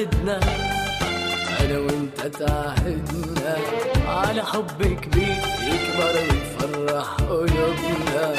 اتعهدنا انا وانت تعهدنا على حب كبير يكبر ويفرح قلوبنا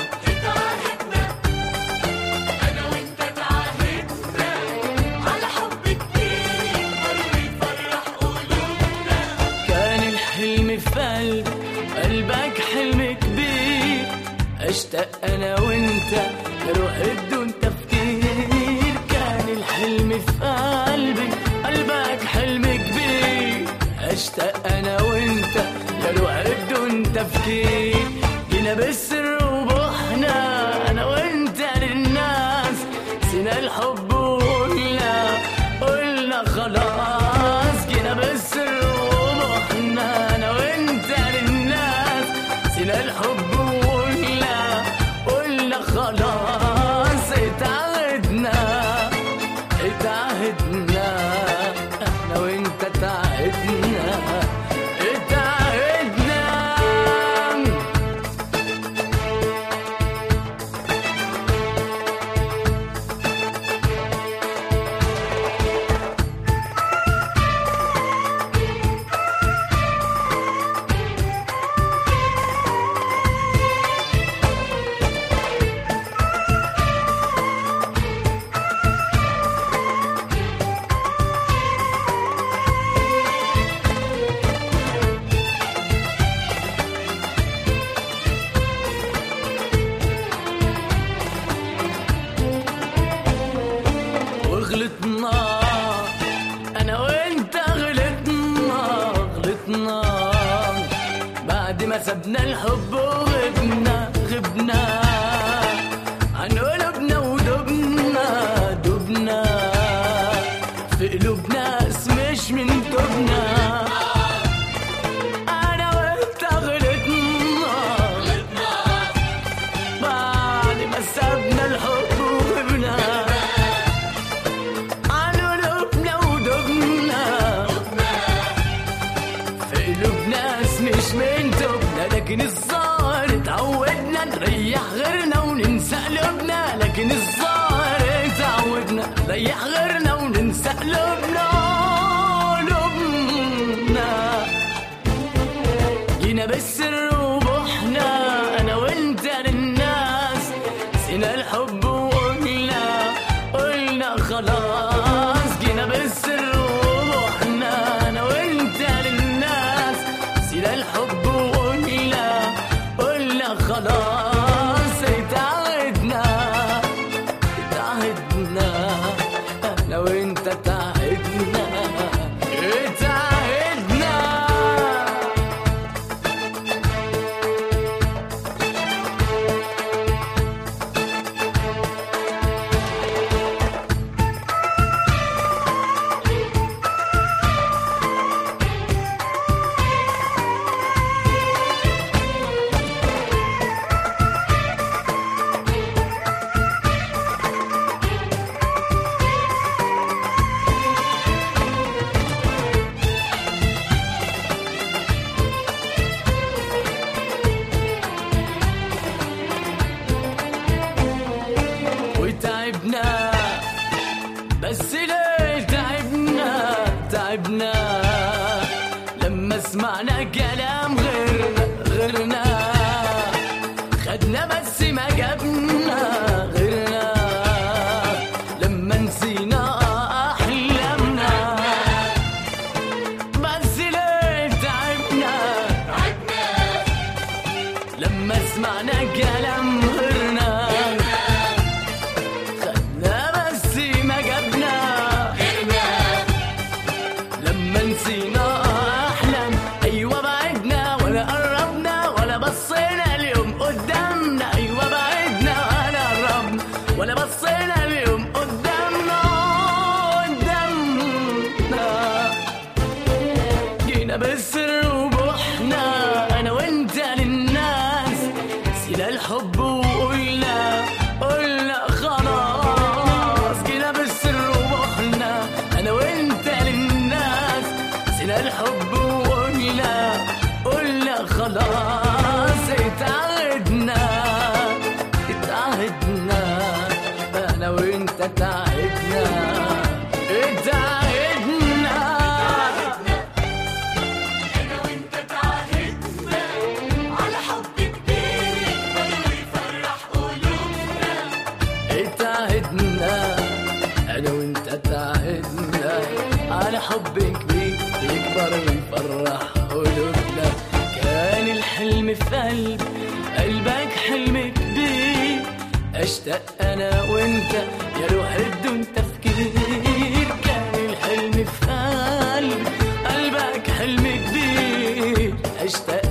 كان الحلم في قلبي قلبك حلم كبير اشتاق انا وانت نروح بدون تفكير كان الحلم في قلبي قلبك حلم كبير اشتاق انا وانت نروح بدون تفكير جينا بالسر وبحنا انا وانت للناس سينا الحب وقلنا قلنا خلاص جينا بالسر وبحنا انا وانت للناس سينا الحب وقلنا قلنا خلاص اتعهدنا اتعهدنا احنا وانت تعهدنا اتعهدنا وغلطنا انا وانت غلطنا غلطنا بعد ما سبنا الحب وغبنا غبنا عن قلوبنا ودبنا دبنا في قلوب ناس مش من تبنا انا وانت غلطنا بعد ما سبنا الحب وغبنا عن قلوبنا ودبنا في قلوب ناس مش من تبنا لكن الظاهر اتعودنا نريح غيرنا وننسى قلوبنا لكن الظاهر اتعودنا نريح غيرنا وننسى قلوبنا قلوبنا جينا بالسر وبحنا انا وانت للناس سينا الحب وقلنا قلنا خلاص جينا بالسر وبحنا انا وانت للناس سينا الحب وقلنا قلنا خلاص اتعهدنا اتعهدنا انا وانت تعهدنا اتعهدنا اتعهدنا انا وانت تعهدنا على حب كبير يكبر ويفرح قلوبنا كان الحلم في قلب قلبك حلم كبير اشتاق انا وانت يا روح بدون تفكير كان الحلم في قلب قلبك حلم كبير اشتاق